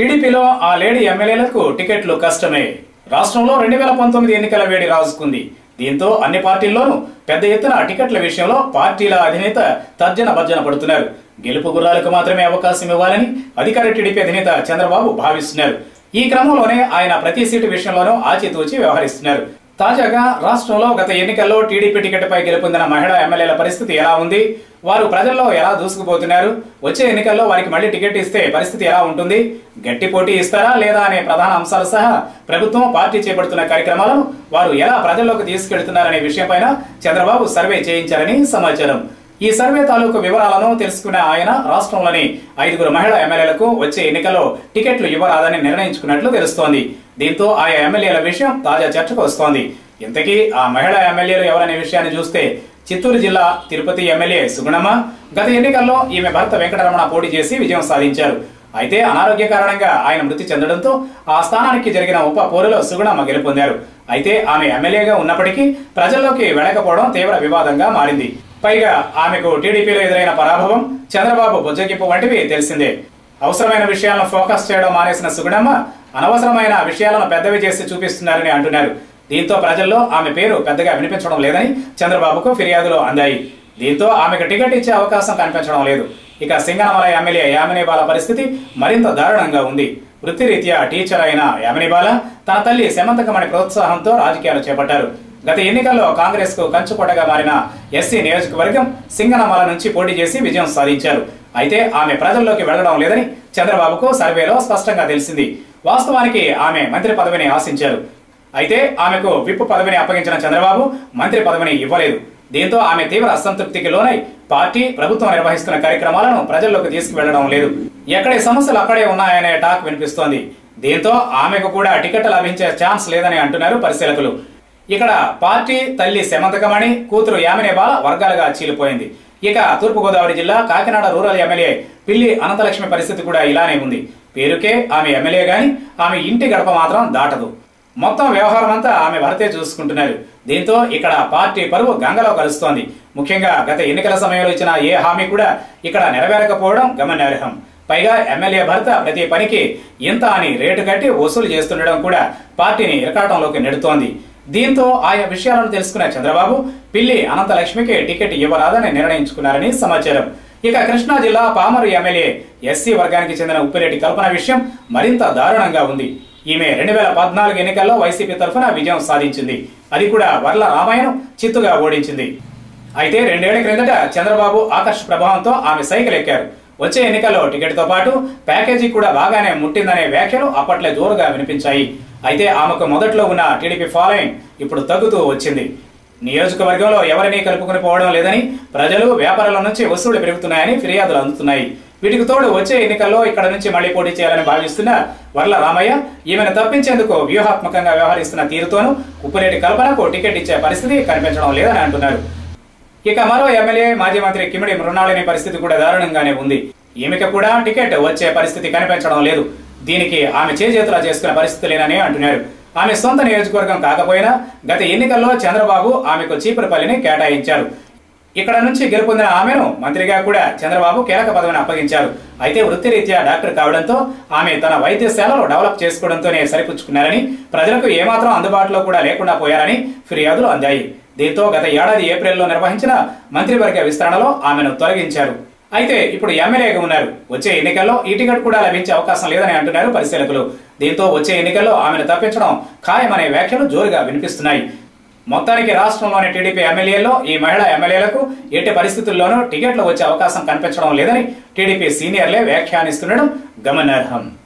టీడీపీలో ఆ లేడీ ఎమ్మెల్యేలకు టికెట్లు కష్టమే రాష్ట్రంలో రెండు వేల పంతొమ్మిది ఎన్నికల వేడి రాజుకుంది దీంతో అన్ని పార్టీల్లోనూ పెద్ద ఎత్తున టికెట్ల విషయంలో పార్టీల అధినేత తర్జన భర్జన పడుతున్నారు గెలుపు గుర్రాలకు మాత్రమే అవకాశం ఇవ్వాలని అధికార టీడీపీ అధినేత చంద్రబాబు భావిస్తున్నారు ఈ క్రమంలోనే ఆయన ప్రతి సీటు విషయంలోనూ ఆచితూచి వ్యవహరిస్తున్నారు తాజాగా రాష్ట్రంలో గత ఎన్నికల్లో టీడీపీ టికెట్పై గెలుపొందిన మహిళా ఎమ్మెల్యేల పరిస్థితి ఎలా ఉంది వారు ప్రజల్లో ఎలా దూసుకుపోతున్నారు వచ్చే ఎన్నికల్లో వారికి మళ్ళీ టికెట్ ఇస్తే పరిస్థితి ఎలా ఉంటుంది గట్టి పోటీ ఇస్తారా లేదా అనే ప్రధాన అంశాలు సహా ప్రభుత్వం పార్టీ చేపడుతున్న కార్యక్రమాలను వారు ఎలా ప్రజల్లోకి తీసుకెళ్తున్నారనే విషయంపైన చంద్రబాబు సర్వే చేయించారని సమాచారం ఈ సర్వే తాలూకు వివరాలను తెలుసుకున్న ఆయన రాష్ట్రంలోని ఐదుగురు మహిళా ఎమ్మెల్యేలకు వచ్చే ఎన్నికల్లో టికెట్లు ఇవ్వరాదని నిర్ణయించుకున్నట్లు తెలుస్తోంది దీంతో ఆయా ఎమ్మెల్యేల విషయం తాజా చర్చకు వస్తోంది ఇంతకీ ఆ మహిళా ఎమ్మెల్యేలు ఎవరనే విషయాన్ని చూస్తే చిత్తూరు జిల్లా తిరుపతి ఎమ్మెల్యే సుగుణమ్మ గత ఎన్నికల్లో ఈమె భర్త వెంకటరమణ పోటీ చేసి విజయం సాధించారు అయితే అనారోగ్య కారణంగా ఆయన మృతి చెందడంతో ఆ స్థానానికి జరిగిన ఉప పోరులో సుగుణమ్మ గెలుపొందారు అయితే ఆమె ఎమ్మెల్యేగా ఉన్నప్పటికీ ప్రజల్లోకి వెళ్ళకపోవడం తీవ్ర వివాదంగా మారింది పైగా ఆమెకు టీడీపీలో ఎదురైన పరాభవం చంద్రబాబు బుజ్జగింపు వంటివి తెలిసిందే అవసరమైన విషయాలను ఫోకస్ చేయడం మానేసిన సుగుణమ్మ అనవసరమైన విషయాలను పెద్దవి చేసి చూపిస్తున్నారని అంటున్నారు దీంతో ప్రజల్లో ఆమె పేరు పెద్దగా వినిపించడం లేదని చంద్రబాబుకు ఫిర్యాదులు అందాయి దీంతో ఆమెకు టికెట్ ఇచ్చే అవకాశం కనిపించడం లేదు ఇక సింగనమల ఎమ్మెల్యే యామిని బాల పరిస్థితి మరింత దారుణంగా ఉంది వృత్తిరీత్యా టీచర్ అయిన యామిని బాల తన తల్లి సెమంతకమణి ప్రోత్సాహంతో రాజకీయాలు చేపట్టారు గత ఎన్నికల్లో కాంగ్రెస్ కు కంచుకోటగా మారిన ఎస్సీ నియోజకవర్గం సింగనమల నుంచి పోటీ చేసి విజయం సాధించారు అయితే ఆమె ప్రజల్లోకి వెళ్లడం లేదని చంద్రబాబుకు సర్వేలో స్పష్టంగా తెలిసింది వాస్తవానికి ఆమె మంత్రి పదవిని ఆశించారు అయితే ఆమెకు విప్ పదవిని అప్పగించిన చంద్రబాబు మంత్రి పదవిని ఇవ్వలేదు దీంతో ఆమె తీవ్ర అసంతృప్తికి లోనై పార్టీ ప్రభుత్వం నిర్వహిస్తున్న కార్యక్రమాలను ప్రజల్లోకి తీసుకువెళ్లడం లేదు ఎక్కడే సమస్యలు అక్కడే ఉన్నాయనే టాక్ వినిపిస్తోంది దీంతో ఆమెకు కూడా టికెట్ లభించే ఛాన్స్ లేదని అంటున్నారు పరిశీలకులు ఇక్కడ పార్టీ తల్లి సెమంతకమణి కూతురు యామినే బాల వర్గాలుగా చీలిపోయింది ఇక తూర్పుగోదావరి జిల్లా కాకినాడ రూరల్ ఎమ్మెల్యే పిల్లి అనంతలక్ష్మి పరిస్థితి కూడా ఇలానే ఉంది పేరుకే ఆమె ఎమ్మెల్యే గాని ఆమె ఇంటి గడప మాత్రం దాటదు మొత్తం వ్యవహారం అంతా ఆమె భర్తే చూసుకుంటున్నారు దీంతో ఇక్కడ పార్టీ పరువు గంగలో కలుస్తోంది ముఖ్యంగా గత ఎన్నికల సమయంలో ఇచ్చిన ఏ హామీ కూడా ఇక్కడ నెరవేరకపోవడం గమనార్హం పైగా ఎమ్మెల్యే భర్త ప్రతి పనికి ఇంత అని రేటు కట్టి వసూలు చేస్తుండడం కూడా పార్టీని ఇరకాటంలోకి నెడుతోంది దీంతో ఆయా విషయాలను తెలుసుకున్న చంద్రబాబు పిల్లి అనంతలక్ష్మికి టికెట్ ఇవ్వరాదని నిర్ణయించుకున్నారని సమాచారం ఇక కృష్ణా జిల్లా పామరు ఎమ్మెల్యే ఎస్సీ వర్గానికి చెందిన ఉప్పిరెడ్డి కల్పన విషయం మరింత దారుణంగా ఉంది ఈమె రెండు వేల పద్నాలుగు ఎన్నికల్లో వైసీపీ తరఫున విజయం సాధించింది అది కూడా వర్ల రామాయణం చిత్తుగా ఓడించింది అయితే రెండేళ్ల క్రిందట చంద్రబాబు ఆకర్ష్ ప్రభావంతో ఆమె సైకిల్ ఎక్కారు వచ్చే ఎన్నికల్లో టికెట్ తో పాటు ప్యాకేజీ కూడా బాగానే ముట్టిందనే వ్యాఖ్యలు అప్పట్లో జోరుగా వినిపించాయి అయితే ఆమెకు మొదట్లో ఉన్న టీడీపీ ఫాలోయింగ్ ఇప్పుడు తగ్గుతూ వచ్చింది నియోజకవర్గంలో ఎవరిని కలుపుకుని పోవడం లేదని ప్రజలు వ్యాపారాల నుంచి వసూళ్లు పెరుగుతున్నాయని ఫిర్యాదులు అందుతున్నాయి వీటికి తోడు వచ్చే ఎన్నికల్లో ఇక్కడ నుంచి మళ్లీ పోటీ చేయాలని భావిస్తున్న వర్ల రామయ్య ఈమెను తప్పించేందుకు వ్యూహాత్మకంగా వ్యవహరిస్తున్న తీరుతోనూ ఉప్పురేటి కల్పనకు టికెట్ ఇచ్చే పరిస్థితి కనిపించడం లేదని అంటున్నారు ఇక మరో ఎమ్మెల్యే మాజీ మంత్రి కిమిడి మృణాళిని పరిస్థితి కూడా దారుణంగానే ఉంది ఈమెకి కూడా టికెట్ వచ్చే పరిస్థితి కనిపించడం లేదు దీనికి ఆమె చేజేతులా చేసుకునే పరిస్థితి లేనని అంటున్నారు ఆమె సొంత నియోజకవర్గం కాకపోయినా గత ఎన్నికల్లో చంద్రబాబు ఆమెకు చీపురుపల్లిని కేటాయించారు ఇక్కడ నుంచి గెలుపొందిన ఆమెను మంత్రిగా కూడా చంద్రబాబు కీలక పదవిని అప్పగించారు అయితే వృత్తిరీత్యా డాక్టర్ కావడంతో ఆమె తన వైద్యశాలను డెవలప్ చేసుకోవడంతోనే సరిపుచ్చుకున్నారని ప్రజలకు ఏమాత్రం అందుబాటులో కూడా లేకుండా పోయారని ఫిర్యాదులు అందాయి దీంతో గత ఏడాది ఏప్రిల్లో నిర్వహించిన మంత్రివర్గ విస్తరణలో ఆమెను తొలగించారు అయితే ఇప్పుడు ఎమ్మెల్యేగా ఉన్నారు వచ్చే ఎన్నికల్లో ఈ టికెట్ కూడా లభించే అవకాశం లేదని అంటున్నారు పరిశీలకులు దీంతో వచ్చే ఎన్నికల్లో ఆమెను తప్పించడం ఖాయమనే వ్యాఖ్యలు జోరుగా వినిపిస్తున్నాయి మొత్తానికి రాష్ట్రంలోని టీడీపీ ఎమ్మెల్యేల్లో ఈ మహిళా ఎమ్మెల్యేలకు ఎట్టి పరిస్థితుల్లోనూ టికెట్లు వచ్చే అవకాశం కనిపించడం లేదని టీడీపీ సీనియర్లే వ్యాఖ్యానిస్తుండడం గమనార్హం